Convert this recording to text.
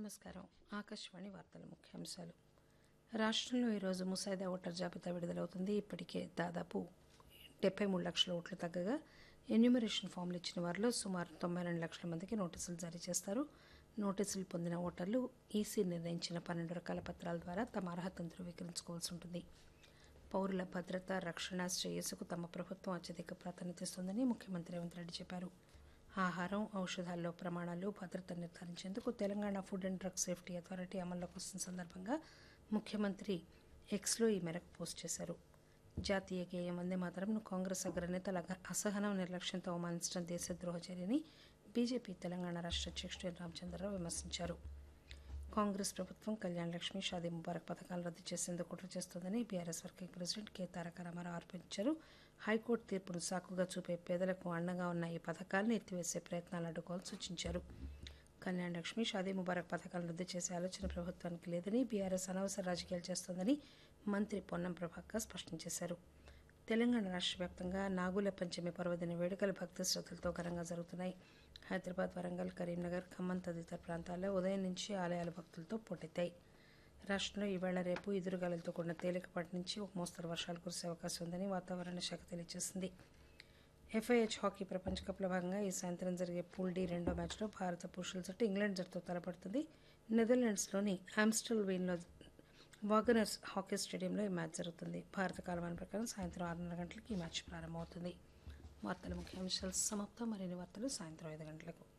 నమస్కారం ఆకాశవాణి వార్తల ముఖ్యాంశాలు రాష్ట్రంలో ఈరోజు ముసాయిదా ఓటర్ జాబితా విడుదలవుతుంది ఇప్పటికే దాదాపు డెబ్బై మూడు లక్షల ఓట్లు తగ్గగా ఎన్యూమరేషన్ ఫామ్లు ఇచ్చిన వారిలో సుమారు తొంభై రెండు లక్షల మందికి నోటీసులు జారీ చేస్తారు నోటీసులు పొందిన ఓటర్లు ఈసీ నిర్ణయించిన పన్నెండు రకాల పత్రాల ద్వారా తమ అర్హతను ధృవీకరించుకోవాల్సి ఉంటుంది పౌరుల భద్రత రక్షణ శ్రేయస్సుకు తమ ప్రభుత్వం అత్యధిక ప్రాధాన్యత ఇస్తోందని ముఖ్యమంత్రి రేవంత్ రెడ్డి చెప్పారు ఆహారం ఔషధాల్లో ప్రమాణాలు భద్రత నిర్ధారించేందుకు Telangana food and drug safety authority అమల్లోకి వస్తున్న సందర్భంగా ముఖ్యమంత్రి ఎక్స్లో ఈ మేరకు పోస్ట్ చేశారు జాతీయ గేయం వందే మాతరంను కాంగ్రెస్ అగ్రనేతల అసహనం నిర్లక్ష్యంతో అవమానించడం దేశద్రోహ చర్యని బీజేపీ తెలంగాణ రాష్ట్ర అధ్యక్షుడు ఎన్ రామచంద్రరావు విమర్శించారు కాంగ్రెస్ ప్రభుత్వం కళ్యాణ్ లక్ష్మి షాదీ ముబారక్ పథకాలను రద్దు చేసేందుకు కుట్ర చేస్తోందని BRS working president K Taraka Rama Rao ఆరోపించారు హైకోర్టు తీర్పును సాకుగా చూపే పేదలకు అండగా ఉన్న ఈ పథకాలను ఎత్తివేసే ప్రయత్నాలు అడ్డుకోవాలని సూచించారు కళ్యాణ్ లక్ష్మి షాదీ ముబారక్ పథకాలను రద్దు చేసే ఆలోచన ప్రభుత్వానికి లేదని బీఆర్ఎస్ అనవసర రాజకీయాలు చేస్తోందని మంత్రి పొన్నం ప్రభాకర్ స్పష్టం చేశారు తెలంగాణ రాష్ట్ర వ్యాప్తంగా నాగుల పంచమి పర్వదిన వేడుకలు భక్తి శ్రద్ధలతో ఘనంగా జరుగుతున్నాయి హైదరాబాద్ వరంగల్ కరీంనగర్ ఖమ్మం తదితర ప్రాంతాల్లో ఉదయం నుంచి ఆలయాల భక్తులతో పోటెత్తాయి రాష్ట్రంలో ఈవేళ రేపు ఎదురుగాలులతో కూడిన తేలికపాటి నుంచి ఒక మోస్తరు వర్షాలు కురిసే అవకాశం ఉందని వాతావరణ శాఖ తెలియజేసింది ఎఫ్ఐహెచ్ హాకీ ప్రపంచ కప్లో భాగంగా ఈ సాయంత్రం జరిగే పూల్ డి రెండో మ్యాచ్లో భారత పురుషుల జట్టు ఇంగ్లాండ్ జట్టుతో తలపడుతుంది నెదర్లాండ్స్లోని ఆమ్స్టల్ వీన్లో వాగనర్స్ హాకీ స్టేడియంలో ఈ మ్యాచ్ జరుగుతుంది భారత కాలమాన ప్రకారం సాయంత్రం ఆరున్నర గంటలకు ఈ మ్యాచ్ ప్రారంభమవుతుంది వార్తల ముఖ్యాంశాలు సమాప్తం మరిన్ని వార్తలు సాయంత్రం ఐదు గంటలకు